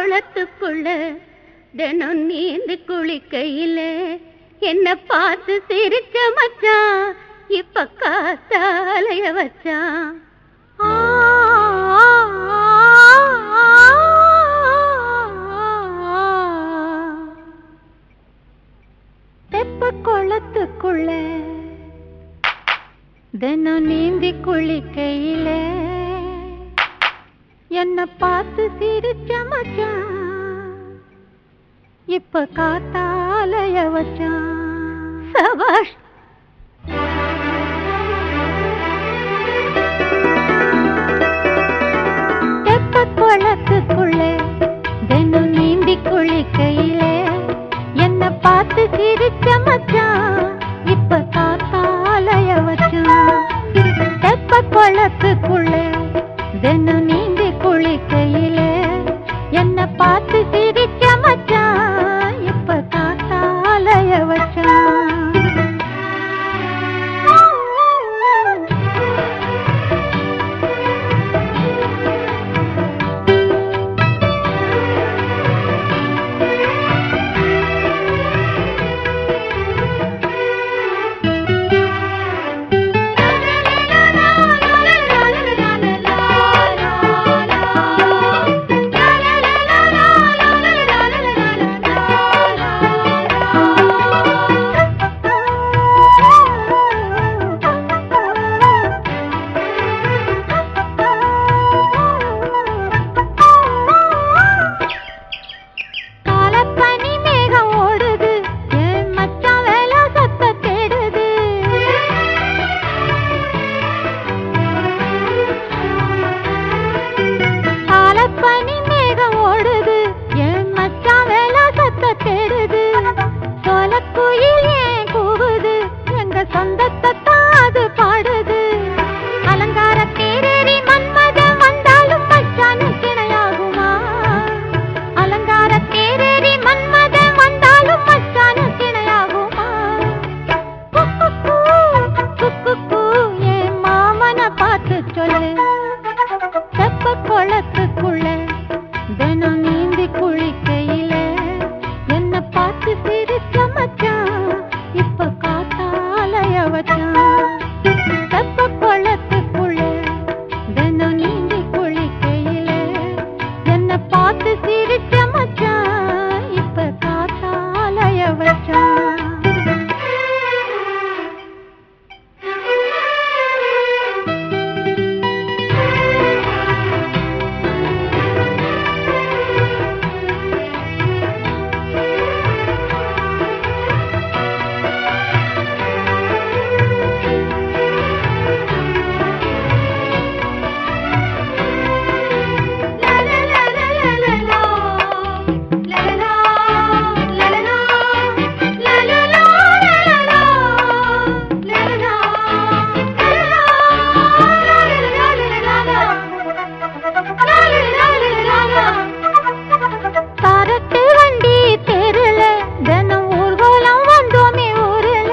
குளத்துக்குள்ள தினம் நீந்து குளிக்கையில என்ன பார்த்து சிரிச்ச மச்சான் இப்ப காத்தாலைய வச்சான் ஆ, ஆ, ஆ, ஆ. தெப்ப குளத்துக்குள்ள தினம் நீந்தி குளிக்கையில என்ன பார்த்து சிரிச்ச மச்சான் இப்ப காத்தாலய வச்சான் சபாஷ் தெப்ப குளத்துக்குள்ள தினம் நீந்தி குளிக்கையில என்ன பார்த்து சிரிச்ச மச்சான் இப்ப காத்தாலய வச்சான் தெப்ப குளத்துக்குள்ள தினம் நீந்தி குளிக்கையில என்ன பார்த்து சிரிச்ச மச்சான் இப்ப காத்தாலய வச்சான் காலப்பனி மேகம் ஓடுது என் மச்சான் வேலை சத்த தேடுது காலப்பனி மேகம் ஓடுது என் மச்சான் வேலை சத்த தேடுது சோலக்குயில் ஏன் கூவுது எங்க சொந்தத்தை தான் அது பாடுது அலங்கார தேரேறி மன்மதன் வந்தாலும் மச்சானுக்கு இணையாகுமா அலங்கார தேரேறி மன்மதன் வந்தாலும் மச்சானுக்கு இணையாகுமா குக்குக்கூ, குக்குக்கூ, என் மாமனை பார்த்து சொல்லு தெப்ப குளத்துக்குள்ள தினம் நீந்தி குளிக்கையில என்ன பார்த்து சிரிச்ச மச்சான் இப்ப காத்தாலய வச்சான் தெப்ப குளத்துக்குள்ள தினம் நீந்தி குளிக்கையில என்ன பார்த்து சிரிச்ச மச்சான் இப்ப காத்தாலய வச்சான் சரட்டு வண்டி தெருல தினம் ஊர்வலம் வந்தோமே ஊருல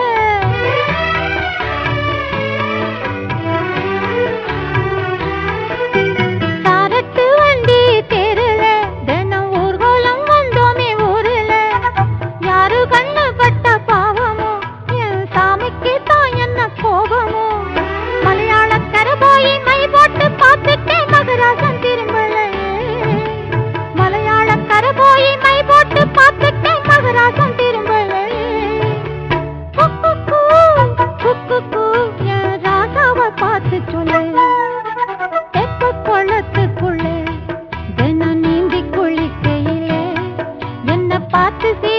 சரட்டு வண்டி தெருல தினம் ஊர்வலம் வந்தோமே ஊருல யாரு கண்ணு பட்ட பாவமோ என் சாமிக்கு தான் என்ன கோபமோ மலையாளக்கர போய் மை போட்டு பார்த்துட்டேன் மகராசன் திரும்பலையே மலையாளக்கர போய் மை போட்டு பார்த்துட்டேன் மகராசன் திரும்பலையே குக்குக்கூ, குக்குக்கூ, என் ராசாவை பார்த்து சொல்லு தெப்ப குளத்துக்குள்ள தினம் நீந்தி குளிக்கையிலே என்ன பார்த்து